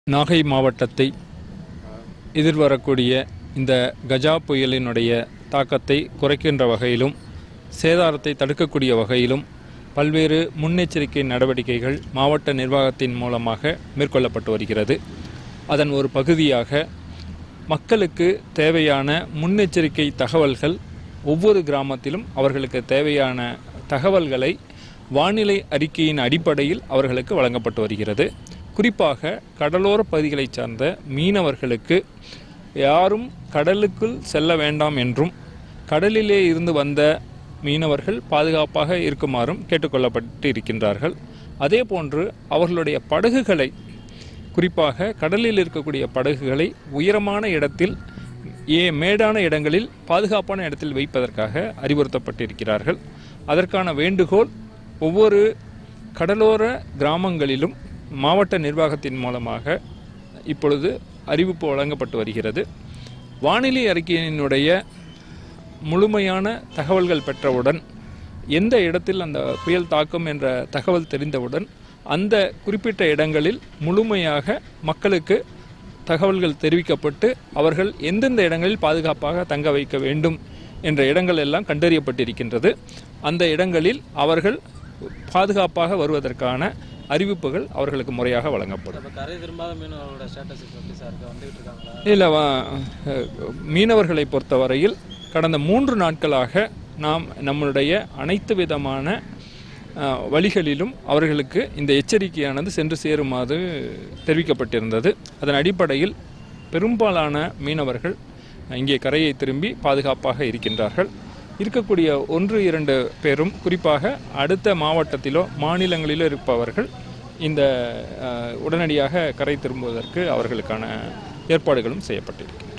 நாகை மாவட்டத்தை எதிர்வரக்கூடிய இந்த கஜா புயலினுடைய தாக்கத்தை குறைக்கின்ற வகையிலும் சேதாரத்தை தடுக்கக்கூடிய வகையிலும் பல்வேறு முன்னெச்சரிக்கை நடவடிக்கைகள் மாவட்ட நிர்வாகத்தின் மூலமாக மேற்கொள்ளப்பட்டு வருகிறது அதன் ஒரு பகுதியாக மக்களுக்கு தேவையான முன்னெச்சரிக்கை தகவல்கள் ஒவ்வொரு கிராமத்திலும் அவர்களுக்கு தேவையான தகவல்களை வானிலை அறிக்கையின் அடிப்படையில் அவர்களுக்கு வழங்கப்பட்டு வருகிறது குறிப்பாக கடலோர பகுதிகளைச் சார்ந்த மீனவர்களுக்கு யாரும் கடலுக்குள் செல்ல வேண்டாம் என்றும் கடலிலே இருந்து வந்த மீனவர்கள் பாதுகாப்பாக இருக்குமாறும் கேட்டுக்கொள்ளப்பட்டு இருக்கின்றார்கள் அதே போன்று அவர்களுடைய படகுகளை குறிப்பாக கடலில் இருக்கக்கூடிய படகுகளை உயரமான இடத்தில் ஏ மேடான இடங்களில் பாதுகாப்பான இடத்தில் வைப்பதற்காக அறிவுறுத்தப்பட்டிருக்கிறார்கள் அதற்கான வேண்டுகோள் ஒவ்வொரு கடலோர கிராமங்களிலும் மாவட்ட நிர்வாகத்தின் மூலமாக இப்பொழுது அறிவிப்பு வழங்கப்பட்டு வருகிறது வானிலை அறிக்கையினுடைய முழுமையான தகவல்கள் பெற்றவுடன் எந்த இடத்தில் அந்த புயல் தாக்கும் என்ற தகவல் தெரிந்தவுடன் அந்த குறிப்பிட்ட இடங்களில் முழுமையாக மக்களுக்கு தகவல்கள் தெரிவிக்கப்பட்டு அவர்கள் எந்தெந்த இடங்களில் பாதுகாப்பாக தங்க வைக்க வேண்டும் என்ற இடங்கள் எல்லாம் கண்டறியப்பட்டிருக்கின்றது அந்த இடங்களில் அவர்கள் பாதுகாப்பாக வருவதற்கான அறிவிப்புகள் அவர்களுக்கு முறையாக வழங்கப்படும் இப்போ கரை திரும்பாத மீனவர்களோட ஸ்டேட்டஸ் இப்போ எப்படி சார் இருக்கு வந்துகிட்டு இருக்காங்களா இல்லை மீனவர்களை பொறுத்தவரையில் கடந்த மூன்று நாட்களாக நாம் நம்மளுடைய அனைத்து விதமான அஹ், வழிகளிலும் அவர்களுக்கு இந்த எச்சரிக்கையானது சென்று சேருமாறு தெரிவிக்கப்பட்டிருந்தது அதன் அடிப்படையில் பெரும்பாலான மீனவர்கள் இங்கே கரையை திரும்பி பாதுகாப்பாக இருக்கின்றார்கள் இருக்கக்கூடிய ஒன்று இரண்டு பேரும் குறிப்பாக அடுத்த மாவட்டத்திலோ மாநிலங்களிலோ இருப்பவர்கள் இந்த அஹ், உடனடியாக கரை திரும்புவதற்கு அவர்களுக்கான ஏற்பாடுகளும் செய்யப்பட்டிருக்கிறது